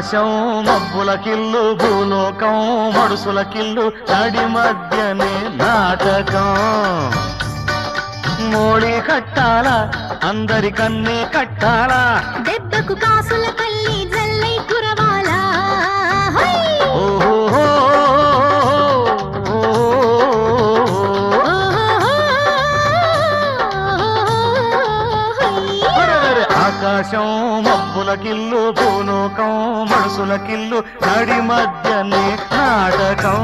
ఆకాశం మబ్బుల కిల్లు భూలోకం మడుసుల కిల్లు నడి మధ్యనే నాటకం మోళి కట్టాలా అందరి కన్నే కట్టాలా దెబ్బకు కాసుల తల్లి జల్లై కురవాలా హై! ఓహో అరెరెరె, ఆకాశం మబ్బుల కిల్లు భూలోకం మనసుల కిల్లు నడి మధ్యనే నాటకం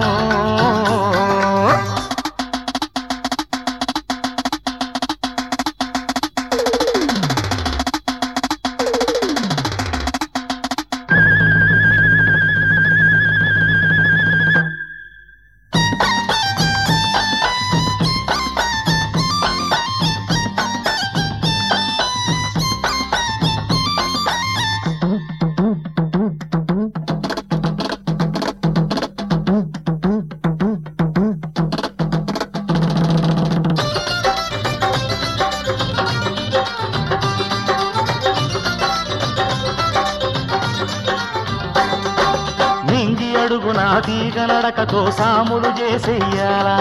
నింగి అడుగున తీగ నడకతో సాములు చేసేయాలా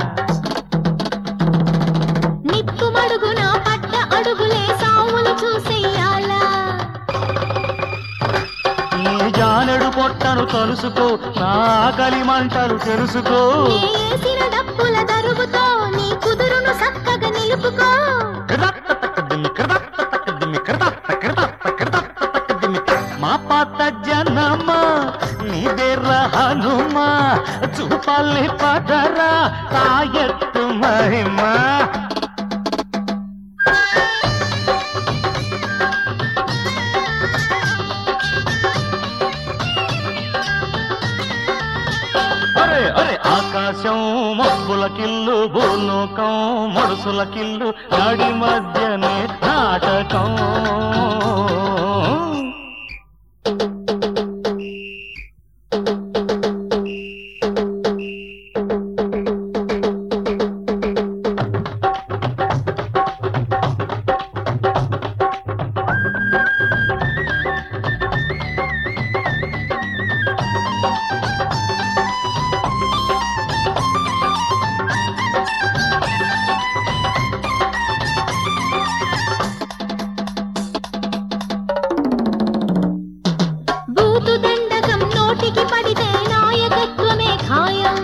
నిప్పు మడుగున పట్ట అడుగులే సాములు చూసేయాలా నీ జానెడు పొట్టను తలుసుకో నా ఆకలి మంటలు తెలుసుకో నే ఏసిన డప్పుల దరువుతో నీ కుదురును సక్కగా నిలుపుకో కృదత్తతక్కదిమ్మి, కృదత్తతక్కదిమ్మి, కృదత్తకృదత్తకృదత్తతక్కదిమ్మి. మా పాత జనమ నీదేర్ర హనుమ చూపాలి పదరా తాయత్తు మహిమ అరే అరే ఆకాశం మబ్బుల కిల్లు భూలోకం మడుసుల కిల్లు నడి మధ్యనే నాటకం బూతు దండకం నోటికి పడితే నాయకత్వమే ఖాయం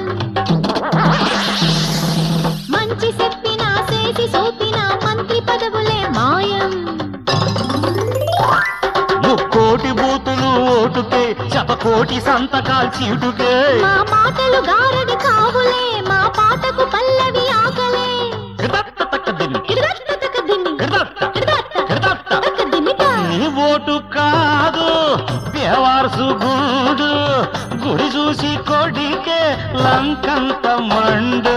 మంచి చెప్పినా చేసి సోపినా మంత్రి పదవులే మాయం ముక్కోటి బూతులు ఓటుకే శతకోటి సంతకాలు చీటుకే మా మాటలు గారడి కావులే మా పాటకు పల్లవి ఆకలే కృదత్తతక్కదిమ్మి, ఇరుదత్తతక దిన్ని, కృదత్త, ఇరుదత్త, కృదత్త. తక దిన్నిట. నీ ఓటు కాదు దేవార్సు గుండు గుడి చూసి కొడికే లంకంత మండు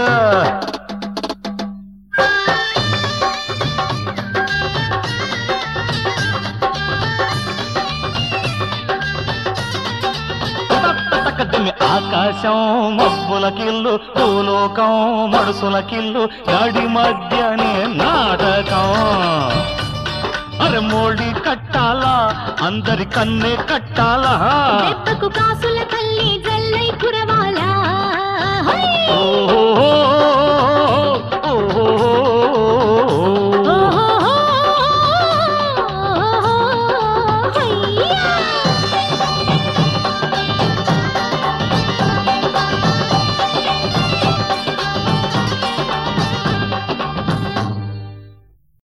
తక్కదిమ్మి ఆకాశం మబ్బుల కిల్లు భూలోకం మడుసుల కిల్లు నడి మధ్యనే నాటకం అరే మోడి కట్టాలా అందరి కన్నే కట్టాలా దెబ్బకు కాసుల తల్లి జల్లై కురవాలా హై! ఓ